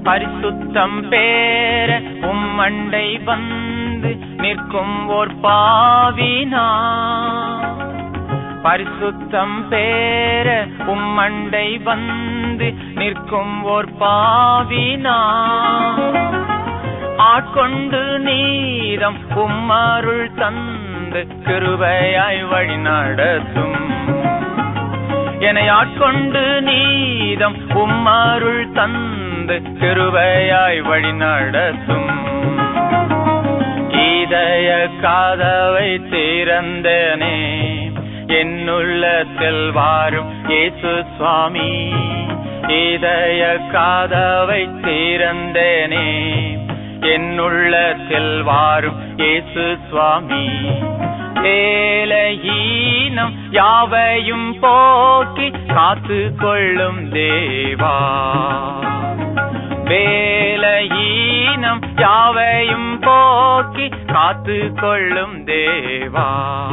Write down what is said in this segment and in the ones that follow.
பரிசுத்தம் பேர உம்மண்டை வந்து நிற்கும் ஓர் பாவினா பரிசுத்தம் பேர உம்மண்டை வந்து நிற்கும் ஓர் பாவினா ஆட்கொண்டு நீதம் உம்மருள் தந்து கிருபையாய் வழி நடத்தும் என்னை ஆட்கொண்டு நீதம் உம்மருள் தந்து கிருபையாய் வழி நடத்தும் இதய காதவை திறந்தனே என்னுள்ளத்தில் வாரும் இயேசு சுவாமி இதய காதவை திறந்தனே என்னுள்ளத்தில் வாரும் இயேசு சுவாமி ஏலஹீனம் யாவையும் போக்கி காத்து கொள்ளும் தேவா வேலஹீனம் யாவையும் போக்கி காத்து கொள்ளும் தேவா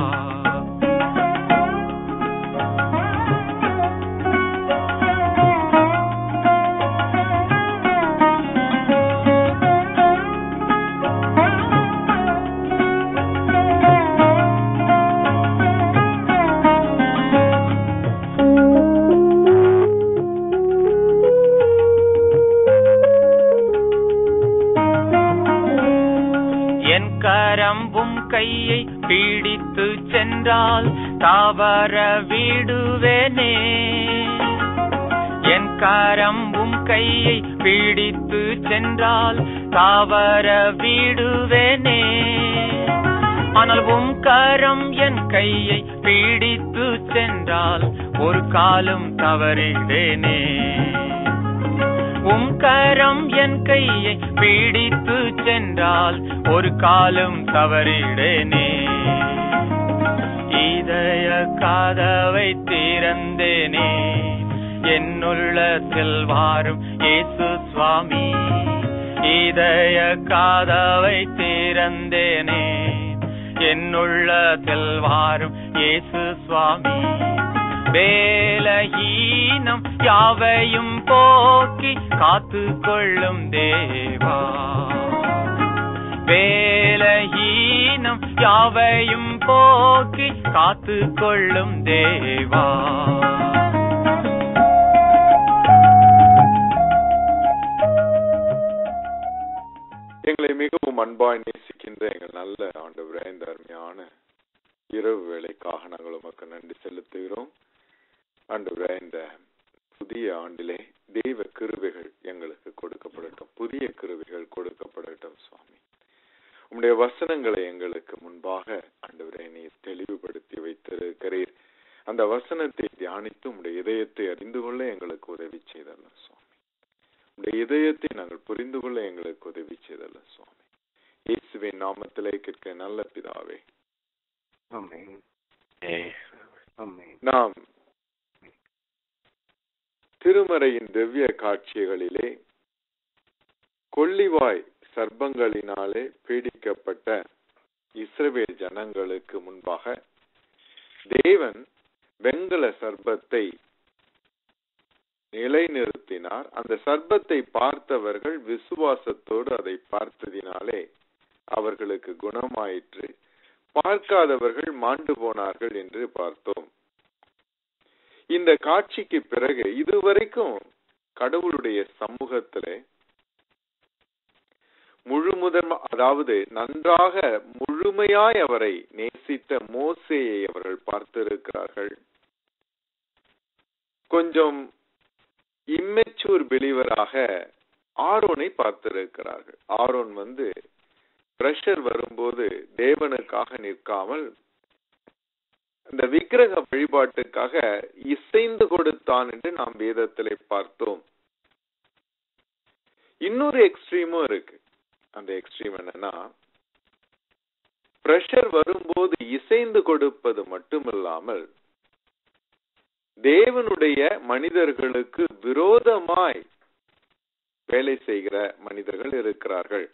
என் கரம்பும் கையை பீடித்து சென்றால் தவற விடுவேனே என் கரம்பும் கையை பீடித்து சென்றால் தவற விடுவேனே ஆனால் உம் கரம் என் கையை பீடித்து சென்றால் ஒரு காலம் தவறிடேனே உம் கரம் என் கையை பீடித்து சென்றால் ஒரு காலம் தவறிடேனே இதய காதவை திறந்தேனே என்னுள்ளத்தில் வாரும் இயேசு சுவாமி இதய காதவை திறந்தேனே என்னுள்ளத்தில் வாரும் இயேசு சுவாமி வேலஹீனம் யாவையும் போக்கி காத்து கொள்ளும் தேவா வேலஹீனம் யாவையும் போக்கி காத்து கொள்ளும் தேவா எங்களை மிகவும் அன்பாய் நேசிக்கின்ற எங்கள் நல்ல ஆண்டவரே இந்த அருமையான இரவு வேலைக்காக நாங்கள் உமக்கு நன்றி செலுத்துகிறோம் ஆண்டவரே இந்த புதிய ஆண்டிலே தெய்வ கிருபைகள் எங்களுக்கு கொடுக்கப்படட்டும் புதிய கிருபைகள் கொடுக்கப்படட்டும் சுவாமி உம்முடைய வசனங்களை எங்களுக்கு முன்பாக ஆண்டவரே நீர் தெளிவுபடுத்தி வைத்திருக்கிறீர் அந்த வசனத்தை தியானித்து உம்முடைய இதயத்தை அறிந்து கொள்ள எங்களுக்கு உதவி செய்தல்ல சுவாமி உடைய இதயத்தை நாங்கள் புரிந்து கொள்ள எங்களுக்கு உதவி செய்தல்ல சுவாமி இயேசுவின் நாமத்திலே கேட்க நல்ல பிதாவே ஆமென் ஆமென் நாம் திருமறையின் திவ்ய காட்சிகளிலே கொள்ளிவாய் சர்ப்பங்களினாலே பீடிக்கப்பட்ட இஸ்ரவேல் ஜனங்களுக்கு முன்பாக தேவன் வெண்கல சர்ப்பத்தை நிலைநிறுத்தினார் அந்த சர்ப்பத்தை பார்த்தவர்கள் விசுவாசத்தோடு அதை பார்த்ததினாலே அவர்களுக்கு குணமாயிற்று பார்க்காதவர்கள் மாண்டு போனார்கள் என்று பார்த்தோம் இந்த காட்சிக்கு பிறகு இதுவரைக்கும் கடவுளுடைய சமூகத்திலே முழு முதல் அதாவது நன்றாக முழுமையாய் அவரை நேசித்த மோசேயை அவர்கள் பார்த்திருக்கிறார்கள் கொஞ்சம் இம்மெச்சூர் பிலிவராக ஆரோனை பார்த்திருக்கிறார்கள் ஆரோன் வந்து பிரஷர் வரும்போது தேவனுக்காக நிற்காமல் அந்த விக்கிரக வழிபாட்டுக்காக இசைந்து கொடுத்தான் என்று நாம் வேதத்திலே பார்த்தோம் இன்னொரு எக்ஸ்ட்ரீமும் இருக்கு அந்த எக்ஸ்ட்ரீம் என்னன்னா பிரஷர் வரும்போது இசைந்து கொடுப்பது மட்டுமில்லாமல் தேவனுடைய மனிதர்களுக்கு விரோதமாய் வேலை செய்கிற மனிதர்கள் இருக்கிறார்கள்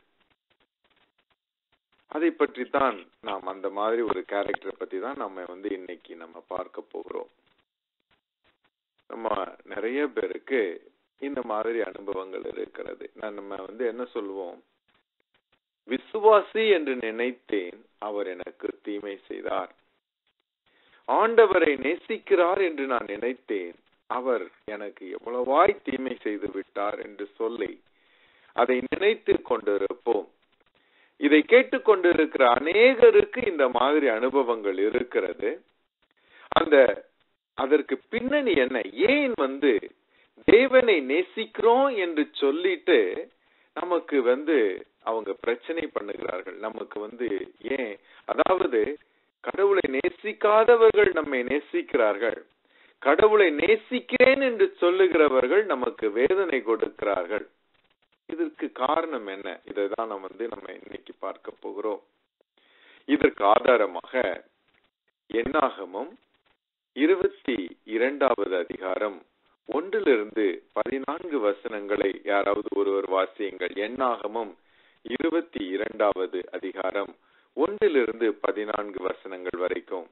அதை பற்றி தான் நாம் அந்த மாதிரி ஒரு கேரக்டரை பத்தி தான் நம்ம வந்து இன்னைக்கு நம்ம பார்க்க போகிறோம் நம்ம நிறைய பேருக்கு இந்த மாதிரி அனுபவங்கள் இருக்கிறது நான் நம்ம வந்து என்ன சொல்லுவோம் விசுவாசி என்று நினைத்தேன் அவர் எனக்கு தீமை செய்தார் ஆண்டவரை நேசிக்கிறார் என்று நான் நினைத்தேன் அவர் எனக்கு எவ்வளவாய் தீமை செய்து விட்டார் என்று சொல்லி அதை நினைத்து கொண்டிருப்போம் இதை கேட்டுக்கொண்டிருக்கிற அநேகருக்கு இந்த மாதிரி அனுபவங்கள் இருக்கிறது அந்த அதற்கு பின்னணி என்ன ஏன் வந்து தேவனை நேசிக்கிறோம் என்று சொல்லிட்டு நமக்கு வந்து அவங்க பிரச்சனை பண்ணுகிறார்கள் நமக்கு வந்து ஏன் அதாவது கடவுளை நேசிக்காதவர்கள் நம்மை நேசிக்கிறார்கள் கடவுளை நேசிக்கிறேன் என்று சொல்லுகிறவர்கள் நமக்கு வேதனை கொடுக்கிறார்கள் இதற்கு காரணம் என்ன இதை தான் நம்ம வந்து நம்ம இன்னைக்கு பார்க்க போகிறோம் இதற்கு ஆதாரமாக என்னாகமும் இருபத்தி இரண்டாவது அதிகாரம் ஒன்றிலிருந்து பதினான்கு வசனங்களை யாராவது ஒருவர் வாசியுங்கள் எண்ணாகமும் இருபத்தி இரண்டாவது அதிகாரம் ஒன்றிலிருந்து பதினான்கு வசனங்கள் வரைக்கும்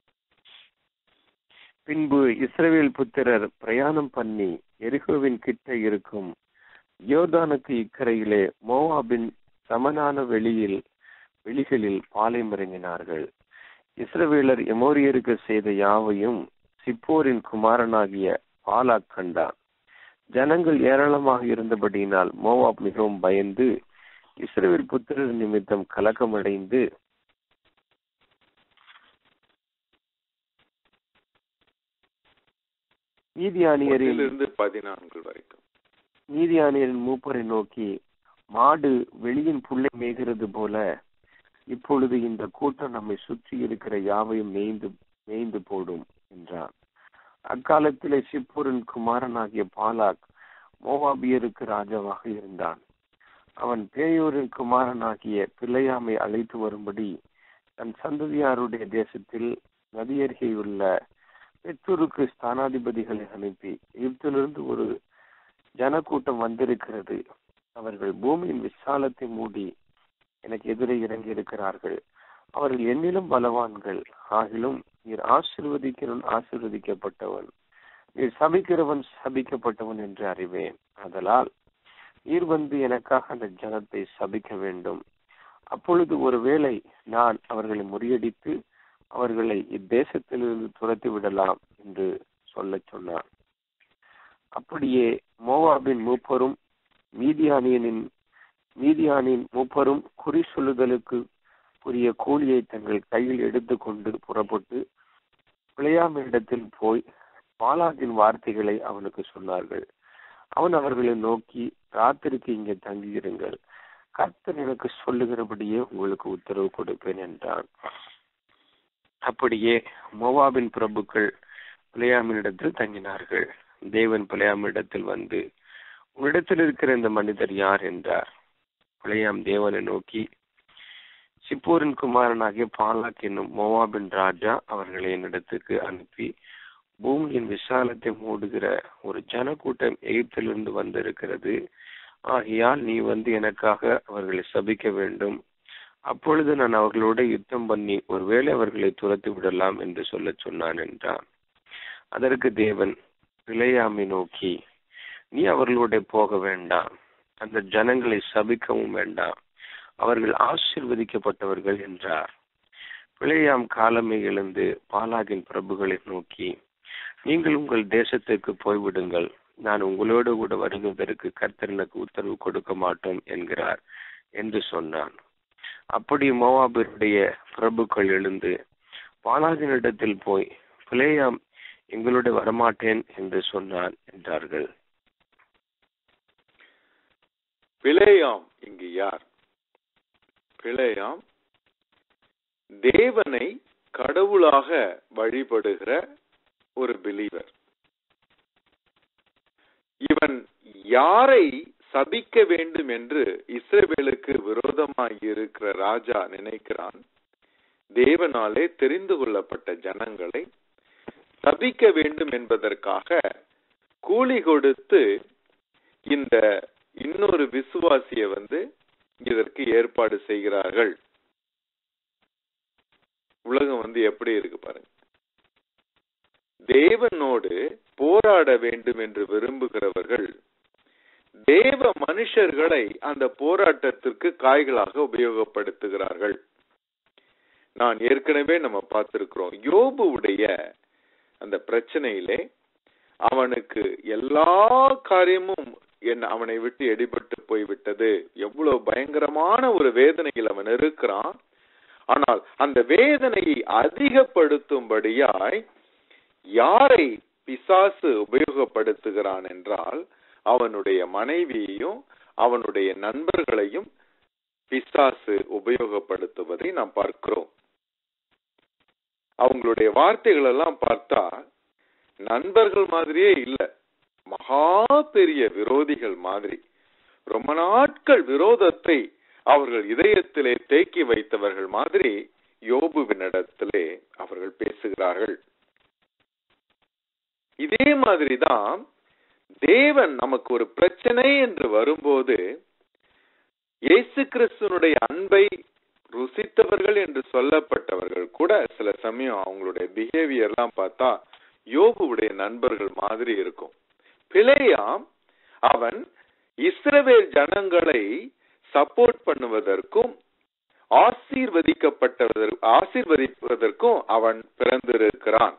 பின்பு இஸ்ரவேல் புத்திரர் பிரயாணம் பண்ணி எரிகோவின் கிட்ட இருக்கும் யோர்தானுக்கு இக்கரையிலே மோவாபின் சமனான வெளியில் வெளிகளில் பாளையம் இறங்கினார்கள் இஸ்ரவேலர் எமோரியருக்கு செய்த யாவையும் சிப்போரின் குமாரனாகிய பாலாக் கண்டான் ஜனங்கள் ஏராளமாக இருந்தபடியினால் மோவாப் மிகவும் பயந்து இஸ்ரவேல் புத்திரர் நிமித்தம் கலக்கமடைந்து நீதியானியரின் ஒன்றிலிருந்து பதினான்கு வரைக்கும் நீதியானியரின் மூப்பரை நோக்கி மாடு வெளியின் புல்லை மேய்கிறது போல இப்பொழுது இந்த கூட்டம் நம்மை சுற்றி இருக்கிற யாவையும் மேய்ந்து மேய்ந்து போடும் என்றான் அக்காலத்திலே சிப்பூரின் குமாரனாகிய பாலாக் மோவாபியருக்கு ராஜாவாக இருந்தான் அவன் பேயூரின் குமாரனாகிய பிள்ளையாமை அழைத்து வரும்படி தன் சந்ததியாருடைய தேசத்தில் நதியருகேயுள்ள பெத்தூருக்கு ஸ்தானாதிபதிகளை அனுப்பி எகிப்திலிருந்து ஒரு ஜனக்கூட்டம் வந்திருக்கிறது அவர்கள் பூமியின் விசாலத்தை மூடி எனக்கு எதிரே இறங்கி இருக்கிறார்கள் அவர்கள் என்னிலும் பலவான்கள் ஆகிலும் நீர் ஆசிர்வதிக்கிறவன் ஆசிர்வதிக்கப்பட்டவன் நீர் சபிக்கிறவன் சபிக்கப்பட்டவன் என்று அறிவேன் அதலால் நீர் வந்து எனக்காக அந்த ஜனத்தை சபிக்க வேண்டும் அப்பொழுது ஒருவேளை நான் அவர்களை முறியடித்து அவர்களை இத்தேசத்திலிருந்து துரத்தி விடலாம் என்று சொல்லச் சொன்னான் அப்படியே மோவாபின் மூப்பரும் மீதியானியனின் மீதியானின் மூப்பரும் குறி சொல்லுதலுக்கு உரிய கூலியை தங்கள் கையில் எடுத்துக்கொண்டு புறப்பட்டு பிழையாமிடத்தில் போய் பாலாகின் வார்த்தைகளை அவனுக்கு சொன்னார்கள் அவன் அவர்களை நோக்கி ராத்திரிக்கு இங்கே தங்கியிருங்கள் கர்த்தர் எனக்கு சொல்லுகிறபடியே உங்களுக்கு உத்தரவு கொடுப்பேன் என்றான் அப்படியே மோவாபின் பிரபுக்கள் பிழையாமினிடத்தில் தங்கினார்கள் தேவன் பிழையாமிடத்தில் வந்து உன்னிடத்தில் இருக்கிற இந்த மனிதர் யார் என்றார் பிழையாம் தேவனை நோக்கி சிப்பூரின் குமாரனாகிய பாலாக் என்னும் மோவாபின் ராஜா அவர்களை என்னிடத்துக்கு அனுப்பி பூமியின் விசாலத்தை மூடுகிற ஒரு ஜனக்கூட்டம் எகிப்திலிருந்து வந்திருக்கிறது ஆகையால் நீ வந்து எனக்காக அவர்களை சபிக்க வேண்டும் அப்பொழுது நான் அவர்களோட யுத்தம் பண்ணி ஒருவேளை அவர்களை துரத்தி விடலாம் என்று சொல்ல சொன்னான் என்றான் அதற்கு தேவன் பிழையாமை நோக்கி நீ அவர்களோட போக வேண்டாம் அந்த ஜனங்களை சபிக்கவும் வேண்டாம் அவர்கள் ஆசிர்வதிக்கப்பட்டவர்கள் என்றார் பிழையாம் காலமே எழுந்து பாலாகின் பிரபுகளை நோக்கி நீங்கள் உங்கள் தேசத்துக்கு போய்விடுங்கள் நான் உங்களோடு கூட வருவதற்கு கர்த்தர் எனக்கு உத்தரவு கொடுக்க மாட்டோம் என்கிறார் என்று சொன்னான் அப்படி மோவாபினுடைய பிரபுக்கள் எழுந்து பாலாகினிடத்தில் போய் பிளேயாம் எங்களோட வரமாட்டேன் என்று சொன்னான் என்றார்கள் பிழையாம் இங்கு யார் பிழையாம் தேவனை கடவுளாக வழிபடுகிற ஒரு பிலீவர் இவன் யாரை சபிக்க வேண்டும் என்று இஸ்ரவேலுக்கு விரோதமாய் இருக்கிற ராஜா நினைக்கிறான் தேவனாலே தெரிந்து கொள்ளப்பட்ட ஜனங்களை சபிக்க வேண்டும் என்பதற்காக கூலி கொடுத்து இந்த இன்னொரு விசுவாசிய வந்து இதற்கு ஏற்பாடு செய்கிறார்கள் உலகம் வந்து எப்படி இருக்கு பாருங்க தேவனோடு போராட வேண்டும் என்று விரும்புகிறவர்கள் தேவ மனுஷர்களை அந்த போராட்டத்திற்கு காய்களாக உபயோகப்படுத்துகிறார்கள் நான் ஏற்கனவே நம்ம பார்த்திருக்கிறோம் யோபுவுடைய அந்த பிரச்சனையிலே அவனுக்கு எல்லா காரியமும் என்ன அவனை விட்டு எடிபட்டு போய்விட்டது எவ்வளவு பயங்கரமான ஒரு வேதனையில் அவன் இருக்கிறான் ஆனால் அந்த வேதனையை அதிகப்படுத்தும்படியாய் யாரை பிசாசு உபயோகப்படுத்துகிறான் என்றால் அவனுடைய மனைவியையும் அவனுடைய நண்பர்களையும் பிசாசு உபயோகப்படுத்துவதை நாம் பார்க்கிறோம் அவங்களுடைய வார்த்தைகள் எல்லாம் பார்த்தா நண்பர்கள் மாதிரியே இல்ல மகா பெரிய விரோதிகள் மாதிரி ரொம்ப நாட்கள் விரோதத்தை அவர்கள் இதயத்திலே தேக்கி வைத்தவர்கள் மாதிரி யோபுவினிடத்திலே அவர்கள் பேசுகிறார்கள் இதே மாதிரிதான் தேவன் நமக்கு ஒரு பிரச்சனை என்று வரும்போது இயேசு கிறிஸ்துனுடைய அன்பை ருசித்தவர்கள் என்று சொல்லப்பட்டவர்கள் கூட சில சமயம் அவங்களுடைய பிஹேவியர்லாம் பார்த்தா யோபுவுடைய நண்பர்கள் மாதிரி இருக்கும் பிழையாம் அவன் இஸ்ரவேல் ஜனங்களை சப்போர்ட் பண்ணுவதற்கும் ஆசீர்வதிக்கப்பட்டதற்கு ஆசீர்வதிப்பதற்கும் அவன் பிறந்திருக்கிறான்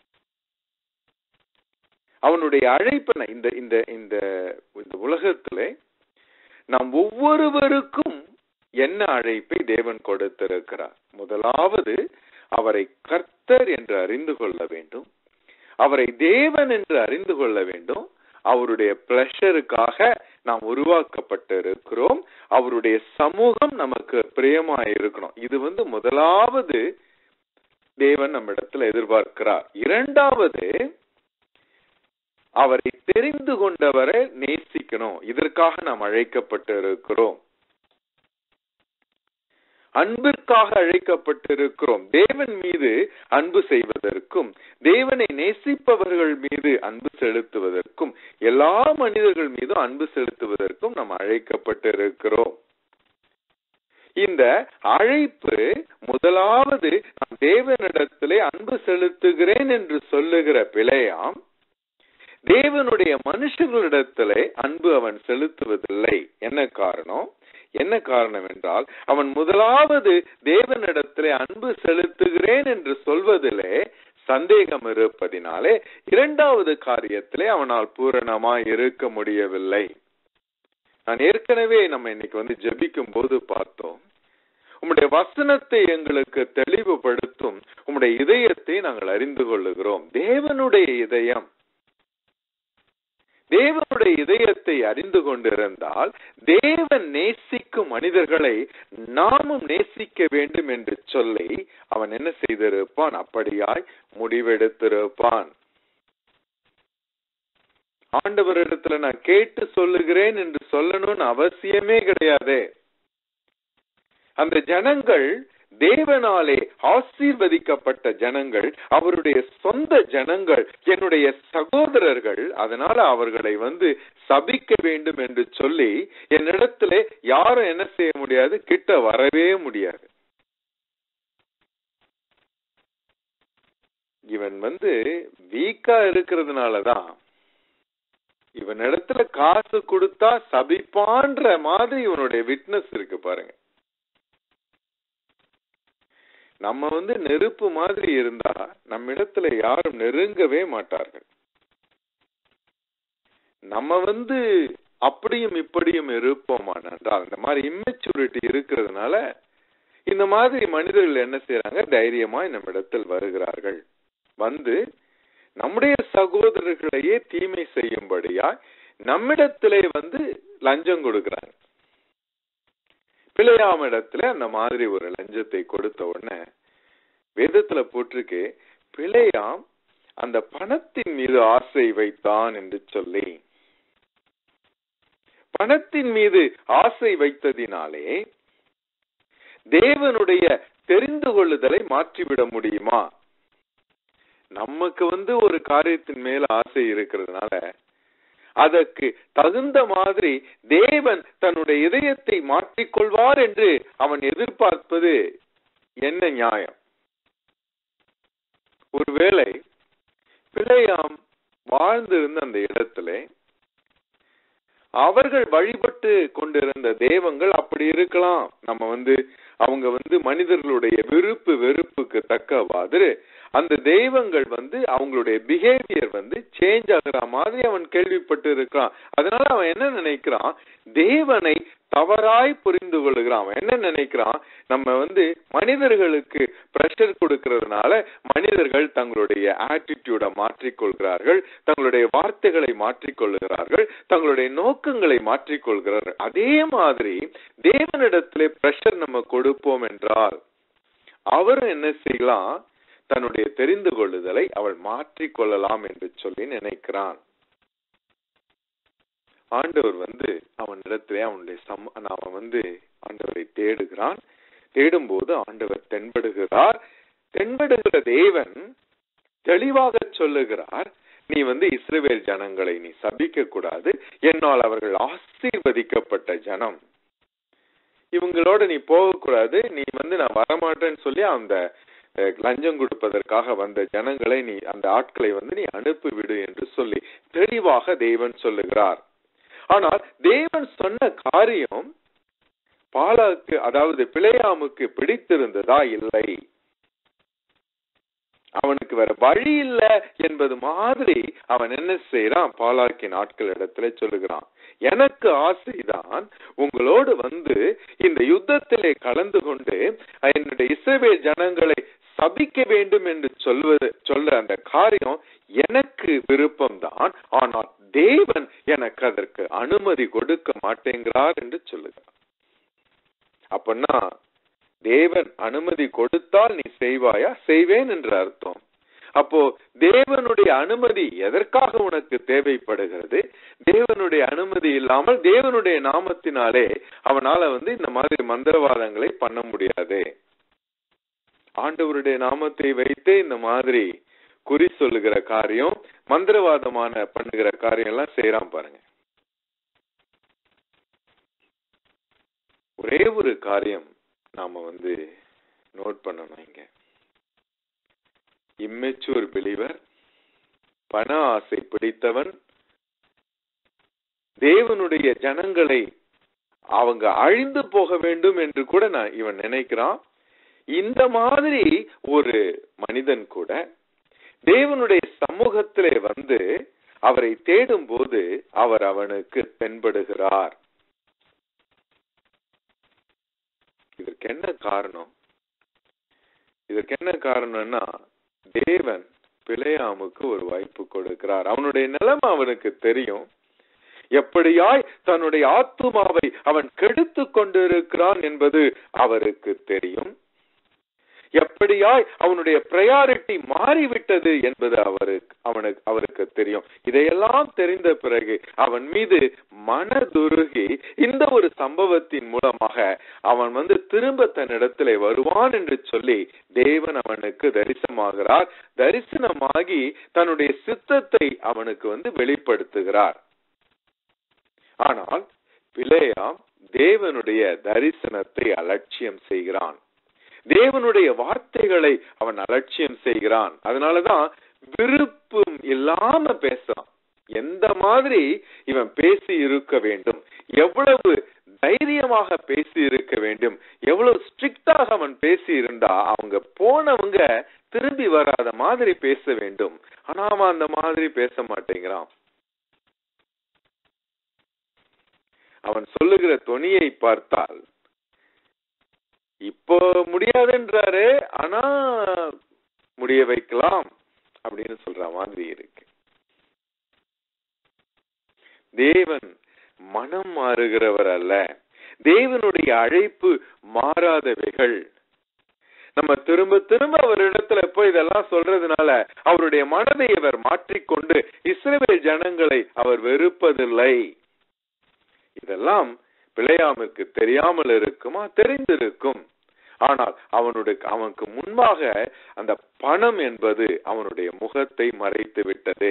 அவனுடைய அழைப்பன இந்த இந்த இந்த இந்த உலகத்திலே நாம் ஒவ்வொருவருக்கும் என்ன அழைப்பை தேவன் கொடுத்திருக்கிறார் முதலாவது அவரை கர்த்தர் என்று அறிந்து கொள்ள வேண்டும் அவரை தேவன் என்று அறிந்து கொள்ள வேண்டும் அவருடைய பிளஷருக்காக நாம் உருவாக்கப்பட்டிருக்கிறோம் அவருடைய சமூகம் நமக்கு பிரியமா இருக்கணும் இது வந்து முதலாவது தேவன் நம்ம இடத்துல எதிர்பார்க்கிறார் இரண்டாவது அவரை தெரிந்து கொண்டவரை நேசிக்கணும் இதற்காக நாம் அழைக்கப்பட்டு இருக்கிறோம் அன்பிற்காக அழைக்கப்பட்டிருக்கிறோம் தேவன் மீது அன்பு செய்வதற்கும் தேவனை நேசிப்பவர்கள் மீது அன்பு செலுத்துவதற்கும் எல்லா மனிதர்கள் மீதும் அன்பு செலுத்துவதற்கும் நாம் அழைக்கப்பட்டிருக்கிறோம் இந்த அழைப்பு முதலாவது நான் தேவனிடத்திலே அன்பு செலுத்துகிறேன் என்று சொல்லுகிற பிழையாம் தேவனுடைய மனுஷர்களிடத்திலே அன்பு அவன் செலுத்துவதில்லை என்ன காரணம் என்ன காரணம் என்றால் அவன் முதலாவது தேவனிடத்திலே அன்பு செலுத்துகிறேன் என்று சொல்வதிலே சந்தேகம் இருப்பதினாலே இரண்டாவது காரியத்திலே அவனால் பூரணமாய் இருக்க முடியவில்லை நான் ஏற்கனவே நம்ம இன்னைக்கு வந்து ஜெபிக்கும் போது பார்த்தோம் உம்முடைய வசனத்தை எங்களுக்கு தெளிவுபடுத்தும் உம்முடைய இதயத்தை நாங்கள் அறிந்து கொள்ளுகிறோம் தேவனுடைய இதயம் தேவனுடைய இதயத்தை அறிந்து கொண்டிருந்தால் தேவன் நேசிக்கும் மனிதர்களை நாமும் நேசிக்க வேண்டும் என்று சொல்லி அவன் என்ன செய்திருப்பான் அப்படியாய் முடிவெடுத்திருப்பான் ஆண்டவரிடத்துல நான் கேட்டு சொல்லுகிறேன் என்று சொல்லணும்னு அவசியமே கிடையாது அந்த ஜனங்கள் தேவனாலே ஆசீர்வதிக்கப்பட்ட ஜனங்கள் அவருடைய சொந்த ஜனங்கள் என்னுடைய சகோதரர்கள் அதனால அவர்களை வந்து சபிக்க வேண்டும் என்று சொல்லி என்னிடத்துல யாரும் என்ன செய்ய முடியாது கிட்ட வரவே முடியாது இவன் வந்து வீக்கா இருக்கிறதுனாலதான் இவன் இடத்துல காசு கொடுத்தா சபிப்பான்ற மாதிரி இவனுடைய விட்னஸ் இருக்கு பாருங்க நம்ம வந்து நெருப்பு மாதிரி இருந்தா நம்ம இடத்துல யாரும் நெருங்கவே மாட்டார்கள் நம்ம வந்து அப்படியும் இப்படியும் இருப்போமான் என்றால் இந்த மாதிரி இம்மெச்சூரிட்டி இருக்கிறதுனால இந்த மாதிரி மனிதர்கள் என்ன செய்யறாங்க தைரியமாய் நம்ம இடத்தில் வருகிறார்கள் வந்து நம்முடைய சகோதரர்களையே தீமை செய்யும்படியா நம்மிடத்திலே வந்து லஞ்சம் கொடுக்கிறாங்க பிழையாம இடத்துல அந்த மாதிரி ஒரு லஞ்சத்தை கொடுத்த உடனே வேதத்துல போட்டிருக்கு பிழையாம் அந்த பணத்தின் மீது ஆசை வைத்தான் என்று சொல்லி பணத்தின் மீது ஆசை வைத்ததினாலே தேவனுடைய தெரிந்து கொள்ளுதலை மாற்றிவிட முடியுமா நமக்கு வந்து ஒரு காரியத்தின் மேல ஆசை இருக்கிறதுனால அதற்கு தகுந்த மாதிரி தேவன் தன்னுடைய இதயத்தை மாற்றிக்கொள்வார் என்று அவன் எதிர்பார்ப்பது என்ன நியாயம் ஒருவேளை பிழையாம் வாழ்ந்திருந்த அந்த இடத்துல அவர்கள் வழிபட்டு கொண்டிருந்த தெய்வங்கள் அப்படி இருக்கலாம் நம்ம வந்து அவங்க வந்து மனிதர்களுடைய விருப்பு வெறுப்புக்கு தக்கவாறு அந்த தெய்வங்கள் வந்து அவங்களுடைய பிஹேவியர் வந்து சேஞ்ச் ஆகுற மாதிரி அவன் கேள்விப்பட்டு இருக்கான் அதனால அவன் என்ன நினைக்கிறான் தேவனை தவறாய் புரிந்து கொள்கிறான் அவன் என்ன நினைக்கிறான் நம்ம வந்து மனிதர்களுக்கு பிரஷர் கொடுக்கறதுனால மனிதர்கள் தங்களுடைய ஆட்டிடியூட மாற்றிக்கொள்கிறார்கள் தங்களுடைய வார்த்தைகளை மாற்றிக்கொள்கிறார்கள் தங்களுடைய நோக்கங்களை மாற்றிக்கொள்கிறார்கள் அதே மாதிரி தேவனிடத்திலே பிரஷர் நம்ம கொடுப்போம் என்றால் அவரும் என்ன செய்யலாம் தன்னுடைய தெரிந்து கொள்ளுதலை அவள் மாற்றிக் கொள்ளலாம் என்று சொல்லி நினைக்கிறான் ஆண்டவர் வந்து அவனிடத்திலே அவனுடைய சம் அவன் வந்து ஆண்டவரை தேடுகிறான் தேடும்போது ஆண்டவர் தென்படுகிறார் தென்படுகிற தேவன் தெளிவாக சொல்லுகிறார் நீ வந்து இஸ்ரவேல் ஜனங்களை நீ சபிக்க கூடாது என்னால் அவர்கள் ஆசீர்வதிக்கப்பட்ட ஜனம் இவங்களோட நீ போகக்கூடாது நீ வந்து நான் வரமாட்டேன்னு சொல்லி அந்த அஹ், லஞ்சம் கொடுப்பதற்காக வந்த ஜனங்களை நீ அந்த ஆட்களை வந்து நீ அனுப்பிவிடு என்று சொல்லி தெளிவாக தேவன் சொல்லுகிறார் ஆனால் தேவன் சொன்ன காரியம் பாலாக்கு அதாவது பிழையாமுக்கு பிடித்திருந்ததா இல்லை அவனுக்கு வேற வழி இல்ல என்பது மாதிரி அவன் என்ன செய்யறான் பாலாக்கின் ஆட்கள் இடத்துல சொல்லுகிறான் எனக்கு ஆசைதான் உங்களோடு வந்து இந்த யுத்தத்திலே கலந்து கொண்டு என்னுடைய இஸ்ரவேல் ஜனங்களை சபிக்க வேண்டும் என்று சொல்வது சொல்ல அந்த காரியம் எனக்கு விருப்பம்தான் ஆனால் தேவன் எனக்கு அதற்கு அனுமதி கொடுக்க மாட்டேங்கிறார் என்று சொல்லுகிறார் அப்படின்னா தேவன் அனுமதி கொடுத்தால் நீ செய்வாயா செய்வேன் என்று அர்த்தம் அப்போ தேவனுடைய அனுமதி எதற்காக உனக்கு தேவைப்படுகிறது தேவனுடைய அனுமதி இல்லாமல் தேவனுடைய நாமத்தினாலே அவனால வந்து இந்த மாதிரி மந்திரவாதங்களை பண்ண முடியாது ஆண்டவருடைய நாமத்தை வைத்து இந்த மாதிரி குறி சொல்லுகிற காரியம் மந்திரவாதமான பண்ணுகிற காரியம் எல்லாம் செய்யறான் பாருங்க ஒரே ஒரு காரியம் நாம வந்து நோட் பண்ணணும் இங்க இம்மெச்சூர் பிலிவர் பண ஆசை பிடித்தவன் தேவனுடைய ஜனங்களை அவங்க அழிந்து போக வேண்டும் என்று கூட நான் இவன் நினைக்கிறான் இந்த மாதிரி ஒரு மனிதன் கூட தேவனுடைய சமூகத்திலே வந்து அவரை தேடும் போது அவர் அவனுக்கு தென்படுகிறார் இதற்கு என்ன காரணம் இதற்கு என்ன காரணம்னா தேவன் பிழையாமுக்கு ஒரு வாய்ப்பு கொடுக்கிறார் அவனுடைய நிலைமை அவனுக்கு தெரியும் எப்படியாய் தன்னுடைய ஆத்துமாவை அவன் கெடுத்து கொண்டிருக்கிறான் என்பது அவருக்கு தெரியும் எப்படியாய் அவனுடைய ப்ரையாரிட்டி மாறிவிட்டது என்பது அவருக்கு அவனுக்கு அவருக்கு தெரியும் இதையெல்லாம் தெரிந்த பிறகு அவன் மீது மனதுருகி இந்த ஒரு சம்பவத்தின் மூலமாக அவன் வந்து திரும்ப தன்னிடத்திலே வருவான் என்று சொல்லி தேவன் அவனுக்கு தரிசனமாகிறார் தரிசனமாகி தன்னுடைய சித்தத்தை அவனுக்கு வந்து வெளிப்படுத்துகிறார் ஆனால் பிழையாம் தேவனுடைய தரிசனத்தை அலட்சியம் செய்கிறான் தேவனுடைய வார்த்தைகளை அவன் அலட்சியம் செய்கிறான் அதனாலதான் விருப்பம் இல்லாம பேசுறான் எந்த மாதிரி இவன் பேசி இருக்க வேண்டும் எவ்வளவு தைரியமாக பேசி இருக்க வேண்டும் எவ்வளவு ஸ்ட்ரிக்டாக அவன் பேசி இருந்தா அவங்க போனவங்க திரும்பி வராத மாதிரி பேச வேண்டும் ஆனா அவன் அந்த மாதிரி பேச மாட்டேங்கிறான் அவன் சொல்லுகிற தொனியை பார்த்தால் இப்போ முடியாதுன்றாரு ஆனா முடிய வைக்கலாம் அப்படின்னு சொல்ற மாதிரி இருக்கு தேவன் மனம் மாறுகிறவர் அல்ல தேவனுடைய அழைப்பு மாறாதவைகள் நம்ம திரும்ப திரும்ப அவரிடத்துல போய் இதெல்லாம் சொல்றதுனால அவருடைய மனதை அவர் மாற்றிக்கொண்டு இஸ்ரவேல் ஜனங்களை அவர் வெறுப்பதில்லை இதெல்லாம் பிழையாமிற்கு தெரியாமல் இருக்குமா தெரிந்திருக்கும் ஆனால் அவனுடைய அவனுக்கு முன்பாக அந்த பணம் என்பது அவனுடைய முகத்தை மறைத்து விட்டது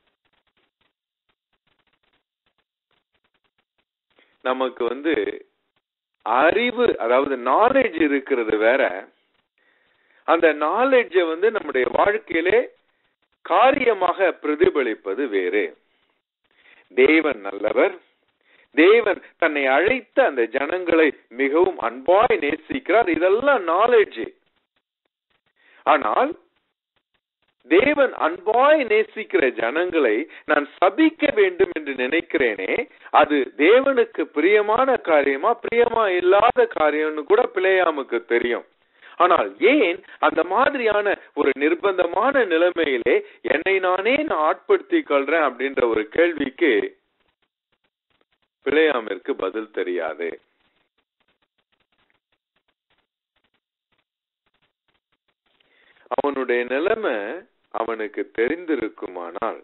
நமக்கு வந்து அறிவு அதாவது நாலேஜ் இருக்கிறது வேற அந்த நாலேஜை வந்து நம்முடைய வாழ்க்கையிலே காரியமாக பிரதிபலிப்பது வேறு தேவன் நல்லவர் தேவன் தன்னை அழைத்த அந்த ஜனங்களை மிகவும் அன்பாய் நேசிக்கிறார் இதெல்லாம் நாலேஜ் ஆனால் தேவன் அன்பாய் நேசிக்கிற ஜனங்களை நான் சபிக்க வேண்டும் என்று நினைக்கிறேனே அது தேவனுக்கு பிரியமான காரியமா பிரியமா இல்லாத காரியம்னு கூட பிள்ளையாமுக்கு தெரியும் ஆனால் ஏன் அந்த மாதிரியான ஒரு நிர்பந்தமான நிலைமையிலே என்னை நானே நான் ஆட்படுத்திக் கொள்றேன் அப்படின்ற ஒரு கேள்விக்கு பிள்ளையாமிற்கு பதில் தெரியாது அவனுடைய நிலைமை அவனுக்கு தெரிந்திருக்குமானால்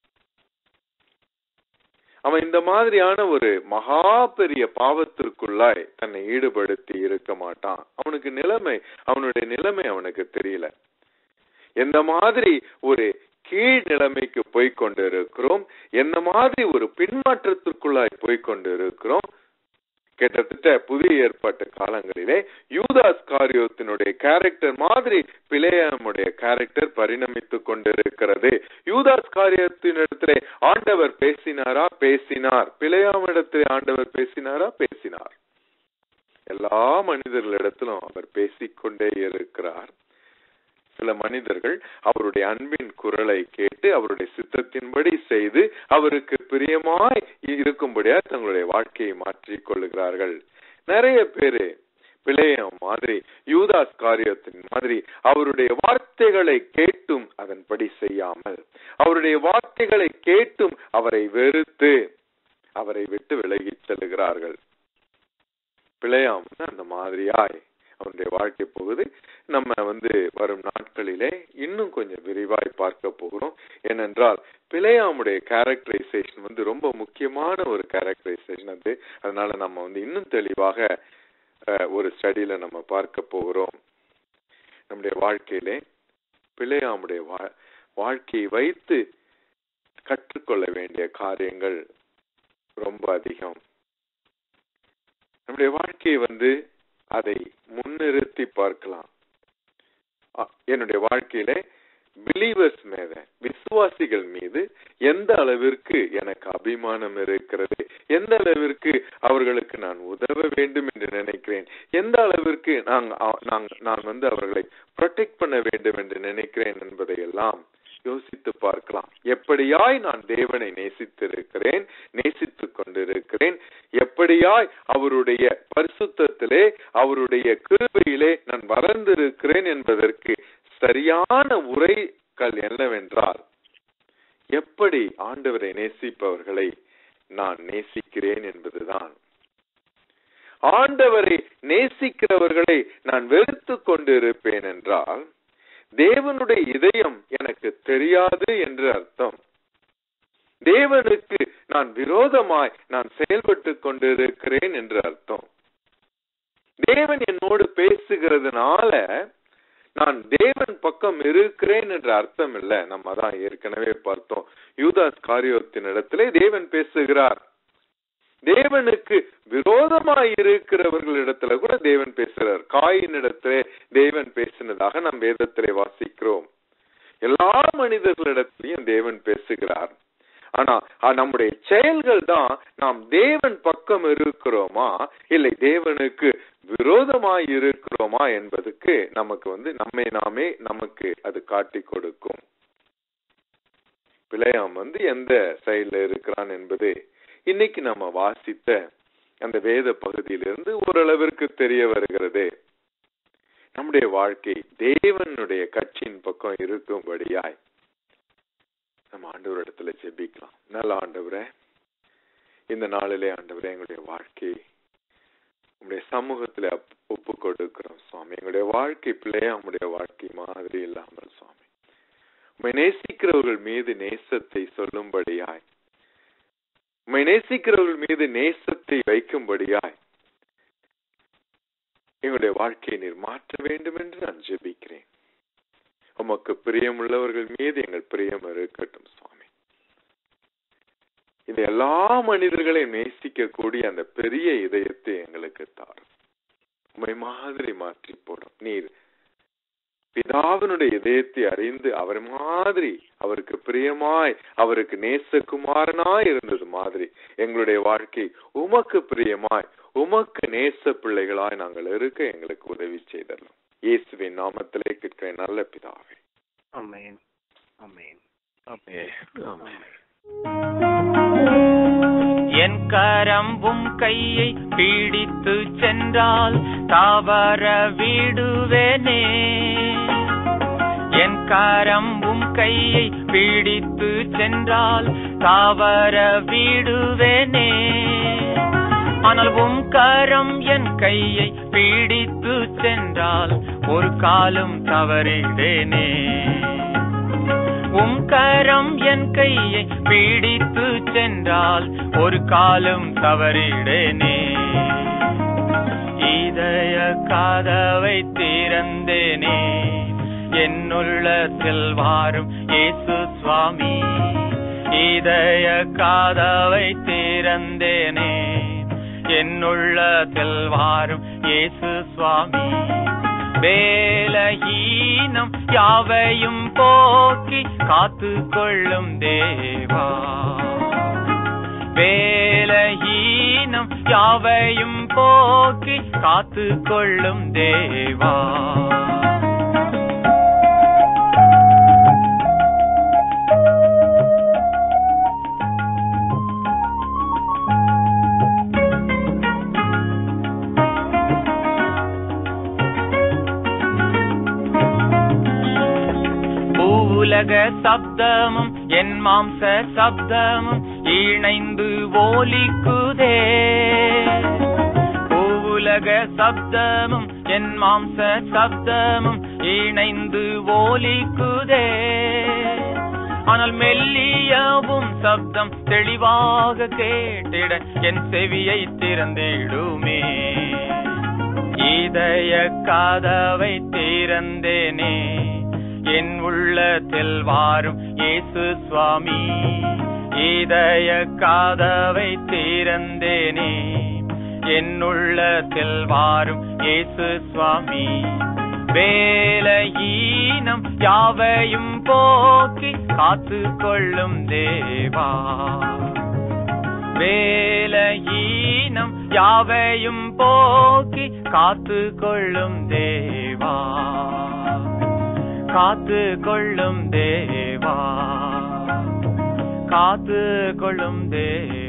அவன் இந்த மாதிரியான ஒரு மகா பெரிய பாவத்திற்குள்ளாய் தன்னை ஈடுபடுத்தி இருக்க மாட்டான் அவனுக்கு நிலைமை அவனுடைய நிலைமை அவனுக்கு தெரியல எந்த மாதிரி ஒரு கீழ் நிலைமைக்கு போய்கொண்டு இருக்கிறோம் எந்த மாதிரி ஒரு பின்மாற்றத்திற்குள்ளாய் போய்கொண்டு இருக்கிறோம் கிட்டத்தட்ட புதிய ஏற்பாட்டு காலங்களிலே யூதாஸ் காரியத்தினுடைய கேரக்டர் மாதிரி பிளேயமுடைய கேரக்டர் பரிணமித்துக் கொண்டிருக்கிறது யூதாஸ் காரியத்தினிடத்திலே ஆண்டவர் பேசினாரா பேசினார் பிழையாமிடத்திலே ஆண்டவர் பேசினாரா பேசினார் எல்லா மனிதர்களிடத்திலும் அவர் பேசிக்கொண்டே இருக்கிறார் சில மனிதர்கள் அவருடைய அன்பின் குரலை கேட்டு அவருடைய சித்தத்தின்படி செய்து அவருக்கு பிரியமாய் இருக்கும்படியா தங்களுடைய வாழ்க்கையை மாற்றிக் கொள்ளுகிறார்கள் நிறைய பேரு பிழையம் மாதிரி யூதாஸ் காரியத்தின் மாதிரி அவருடைய வார்த்தைகளை கேட்டும் அதன்படி செய்யாமல் அவருடைய வார்த்தைகளை கேட்டும் அவரை வெறுத்து அவரை விட்டு விலகிச் செல்லுகிறார்கள் பிழையாம் அந்த மாதிரியாய் அவனுடைய வாழ்க்கை போகுது நம்ம வந்து வரும் நாட்களிலே இன்னும் கொஞ்சம் விரிவாய் பார்க்க போகிறோம் ஏனென்றால் பிழையாமுடைய கேரக்டரைசேஷன் வந்து ரொம்ப முக்கியமான ஒரு கேரக்டரைசேஷன் அது அதனால நம்ம வந்து இன்னும் தெளிவாக ஒரு ஸ்டடியில நம்ம பார்க்க போகிறோம் நம்முடைய வாழ்க்கையிலே பிழையாமுடைய வாழ்க்கையை வைத்து கற்றுக்கொள்ள வேண்டிய காரியங்கள் ரொம்ப அதிகம் நம்முடைய வாழ்க்கையை வந்து அதை முன்னிறுத்தி பார்க்கலாம் என்னுடைய வாழ்க்கையில பிலீவர்ஸ் மேல விசுவாசிகள் மீது எந்த அளவிற்கு எனக்கு அபிமானம் இருக்கிறது எந்த அளவிற்கு அவர்களுக்கு நான் உதவ வேண்டும் என்று நினைக்கிறேன் எந்த அளவிற்கு நான் நான் வந்து அவர்களை ப்ரொடெக்ட் பண்ண வேண்டும் என்று நினைக்கிறேன் என்பதை எல்லாம் யோசித்து பார்க்கலாம் எப்படியாய் நான் தேவனை நேசித்திருக்கிறேன் நேசித்துக் கொண்டிருக்கிறேன் எப்படியாய் அவருடைய பரிசுத்திலே அவருடைய கிருபையிலே நான் வளர்ந்திருக்கிறேன் என்பதற்கு சரியான உரைகள் என்னவென்றால் எப்படி ஆண்டவரை நேசிப்பவர்களை நான் நேசிக்கிறேன் என்பதுதான் ஆண்டவரை நேசிக்கிறவர்களை நான் வெறுத்து கொண்டு இருப்பேன் என்றால் தேவனுடைய இதயம் எனக்கு தெரியாது என்று அர்த்தம் தேவனுக்கு நான் விரோதமாய் நான் செயல்பட்டு கொண்டிருக்கிறேன் என்று அர்த்தம் தேவன் என்னோடு பேசுகிறதுனால நான் தேவன் பக்கம் இருக்கிறேன் என்ற அர்த்தம் இல்ல நம்ம தான் ஏற்கனவே பார்த்தோம் யூதாஸ் காரியத்தின் இடத்திலே தேவன் பேசுகிறார் தேவனுக்கு விரோதமாய் இருக்கிறவர்களிடத்துல கூட தேவன் பேசுகிறார் காயின் இடத்திலே தேவன் பேசினதாக நம் வேதத்திலே வாசிக்கிறோம் எல்லா மனிதர்களிடத்திலையும் தேவன் பேசுகிறார் ஆனா நம்முடைய செயல்கள் தான் நாம் தேவன் பக்கம் இருக்கிறோமா இல்லை தேவனுக்கு விரோதமாய் இருக்கிறோமா என்பதுக்கு நமக்கு வந்து நம்மை நாமே நமக்கு அது காட்டி கொடுக்கும் பிழையாம் வந்து எந்த சைட்ல இருக்கிறான் என்பது இன்னைக்கு நம்ம வாசித்த அந்த வேத பகுதியிலிருந்து ஓரளவிற்கு தெரிய வருகிறது நம்முடைய வாழ்க்கை தேவனுடைய கட்சியின் பக்கம் இருக்கும்படியாய் நம்ம ஆண்டவர் இடத்துல ஜெபிக்கலாம் நல்ல ஆண்டவரே இந்த நாளிலே ஆண்டவரே எங்களுடைய வாழ்க்கை உங்களுடைய சமூகத்துல ஒப்பு கொடுக்கிறோம் சுவாமி எங்களுடைய வாழ்க்கை பிள்ளையா உங்களுடைய வாழ்க்கை மாதிரி இல்லாமல் சுவாமி உண்மை நேசிக்கிறவர்கள் மீது நேசத்தை சொல்லும்படியாய் உண்மை நேசிக்கிறவர்கள் மீது நேசத்தை வைக்கும்படியாய் எங்களுடைய வாழ்க்கையை நீர் மாற்ற வேண்டும் என்று நான் ஜெபிக்கிறேன் உமக்கு பிரியமுள்ளவர்கள் மீது எங்கள் பிரியம் இருக்கட்டும் சுவாமி இது எல்லா மனிதர்களையும் நேசிக்கக்கூடிய அந்த பெரிய இதயத்தை எங்களுக்கு தாரும் உண்மை மாதிரி மாற்றி போடும் நீர் பிதாவினுடைய இதயத்தை அறிந்து அவர் மாதிரி அவருக்கு பிரியமாய் அவருக்கு நேசகுமாரனாய் இருந்தது மாதிரி எங்களுடைய வாழ்க்கை உமக்கு பிரியமாய் உமக்கு நேச பிள்ளைகளாய் நாங்கள் இருக்க எங்களுக்கு உதவி செய்தரலாம் இயேசுவின் நாமத்திலே கேட்கிற நல்ல பிதாவே ஆமென் ஆமென் ஆமென். என் கரம்பும் கையை பீடித்து சென்றால் தாவர விடுவேனே என் கரம்பும் கையை பீடித்து சென்றால் தாவர விடுவேனே ஆனால் உம் கரம் என் கையை பீடித்து சென்றால் ஒரு காலம் தவறிடேனே உம் கரம் என் கையை பீடித்து சென்றால் ஒரு காலம் தவறிடேனே இதய காதவை திறந்தேனே என்னுள்ளத்தில் வாரும் இயேசு சுவாமி இதய காதவை திறந்தேனே என்னுள்ளத்தில் வாரும் இயேசு சுவாமி வேலஹீனம் யாவையும் போக்கி காத்து கொள்ளும் தேவா வேலஹீனம் யாவையும் போக்கி காத்து கொள்ளும் தேவா பூவுலக சப்தமும் என் மாம்ச சப்தமும் இணைந்து ஓலிக்குதே பூவுலக சப்தமும் என் மாம்ச சப்தமும் இணைந்து ஓலிக்குதே ஆனால் மெல்லியவும் சப்தம் தெளிவாக கேட்டிட என் செவியை திறந்திடுமே இதய காதவை திறந்தேனே என் உள்ளத்தில் வாரும் இயேசு சுவாமி இதய காதவை திறந்தேனே என் உள்ளத்தில் வாரும் இயேசு சுவாமி வேலஹீனம் யாவையும் போக்கி காத்து கொள்ளும் தேவா வேலஹீனம் யாவையும் போக்கி காத்து கொள்ளும் தேவா காத்து கொள்ளும் தேவா காத்து கொள்ளும் தேவா